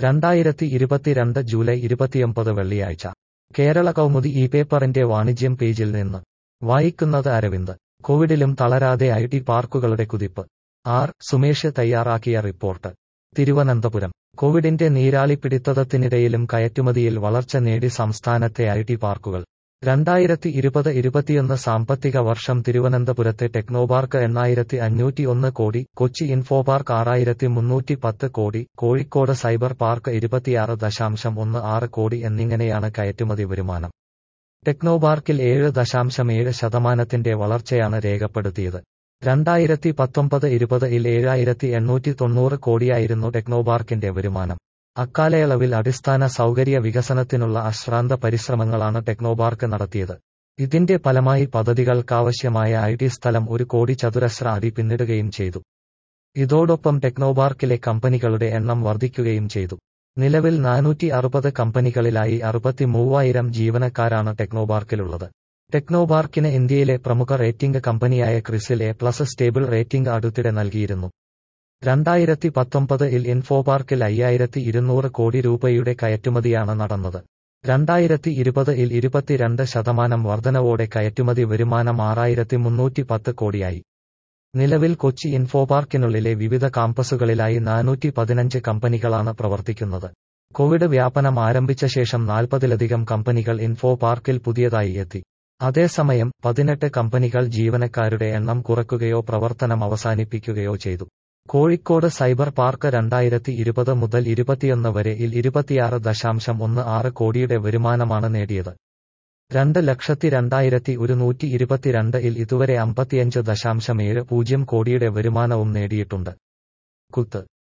രണ്ടായിരത്തി ഇരുപത്തിരണ്ട് ജൂലൈ ഇരുപത്തിയൊമ്പത് വെള്ളിയാഴ്ച കേരള കൗമുദി ഈ പേപ്പറിന്റെ വാണിജ്യം പേജിൽ നിന്ന് വായിക്കുന്നത് അരവിന്ദ് കോവിഡിലും തളരാതെ ഐ ടി പാർക്കുകളുടെ കുതിപ്പ് ആർ സുമേഷ് തയ്യാറാക്കിയ റിപ്പോർട്ട് തിരുവനന്തപുരം കോവിഡിന്റെ നീരാളിപ്പിടിത്തത്തിനിടയിലും കയറ്റുമതിയിൽ വളർച്ച നേടി സംസ്ഥാനത്തെ ഐ ടി പാർക്കുകൾ രണ്ടായിരത്തി ഇരുപത് ഇരുപത്തിയൊന്ന് സാമ്പത്തിക വർഷം തിരുവനന്തപുരത്തെ ടെക്നോപാർക്ക് എണ്ണായിരത്തി അഞ്ഞൂറ്റി ഒന്ന് കോടി കൊച്ചി ഇൻഫോപാർക്ക് ആറായിരത്തി മുന്നൂറ്റി പത്ത് കോടി കോഴിക്കോട് സൈബർ പാർക്ക് ഇരുപത്തിയാറ് ദശാംശം ഒന്ന് ആറ് കോടി എന്നിങ്ങനെയാണ് കയറ്റുമതി വരുമാനം ടെക്നോപാർക്കിൽ ഏഴ് ദശാംശം ഏഴ് ശതമാനത്തിന്റെ വളർച്ചയാണ് രേഖപ്പെടുത്തിയത് രണ്ടായിരത്തി പത്തൊമ്പത് ഇരുപത് ഇൽ ഏഴായിരത്തി എണ്ണൂറ്റി തൊണ്ണൂറ് കോടിയായിരുന്നു ടെക്നോപാർക്കിന്റെ വരുമാനം അക്കാലയളവിൽ അടിസ്ഥാന സൗകര്യ വികസനത്തിനുള്ള അശ്രാന്ത പരിശ്രമങ്ങളാണ് ടെക്നോപാർക്ക് നടത്തിയത് ഇതിന്റെ ഫലമായി പദ്ധതികൾക്കാവശ്യമായ ഐ ടി സ്ഥലം ഒരു കോടി ചതുരശ്ര അടി പിന്നിടുകയും ചെയ്തു ഇതോടൊപ്പം ടെക്നോപാർക്കിലെ കമ്പനികളുടെ എണ്ണം വർദ്ധിക്കുകയും ചെയ്തു നിലവിൽ നാനൂറ്റി അറുപത് കമ്പനികളിലായി അറുപത്തി മൂവായിരം ജീവനക്കാരാണ് ടെക്നോപാർക്കിലുള്ളത് ടെക്നോപാർക്കിന് ഇന്ത്യയിലെ പ്രമുഖ റേറ്റിംഗ് കമ്പനിയായ CRISIL A plus stable rating അടുത്തിടെ നൽകിയിരുന്നു രണ്ടായിരത്തി പത്തൊമ്പത് ഇൽ ഇൻഫോപാർക്കിൽ അയ്യായിരത്തി ഇരുന്നൂറ് കോടി രൂപയുടെ കയറ്റുമതിയാണ് നടന്നത് രണ്ടായിരത്തി ഇരുപത് ഇൽ ഇരുപത്തിരണ്ട് ശതമാനം വർധനവോടെ കയറ്റുമതി വരുമാനം ആറായിരത്തി മുന്നൂറ്റി പത്ത് കോടിയായി നിലവിൽ കൊച്ചി ഇൻഫോപാർക്കിനുള്ളിലെ വിവിധ കാമ്പസുകളിലായി നാനൂറ്റി പതിനഞ്ച് കമ്പനികളാണ് പ്രവർത്തിക്കുന്നത് കോവിഡ് വ്യാപനം ആരംഭിച്ച ശേഷം നാൽപ്പതിലധികം കമ്പനികൾ ഇൻഫോ പാർക്കിൽ പുതിയതായി എത്തി അതേസമയം പതിനെട്ട് കമ്പനികൾ ജീവനക്കാരുടെ എണ്ണം കുറയ്ക്കുകയോ പ്രവർത്തനം അവസാനിപ്പിക്കുകയോ ചെയ്തു കോഴിക്കോട് സൈബർ പാർക്ക് രണ്ടായിരത്തി ഇരുപത് മുതൽ ഇരുപത്തിയൊന്ന് വരെ ഇൽ ഇരുപത്തിയാറ് ദശാംശം ഒന്ന് ആറ് കോടിയുടെ വരുമാനമാണ് നേടിയത് രണ്ട് ലക്ഷത്തി രണ്ടായിരത്തി ഒരുന്നൂറ്റി ഇരുപത്തിരണ്ട് ഇൽ ഇതുവരെ അമ്പത്തിയഞ്ച് ദശാംശം ഏഴ് പൂജ്യം കോടിയുടെ വരുമാനവും നേടിയിട്ടുണ്ട് കുത്ത്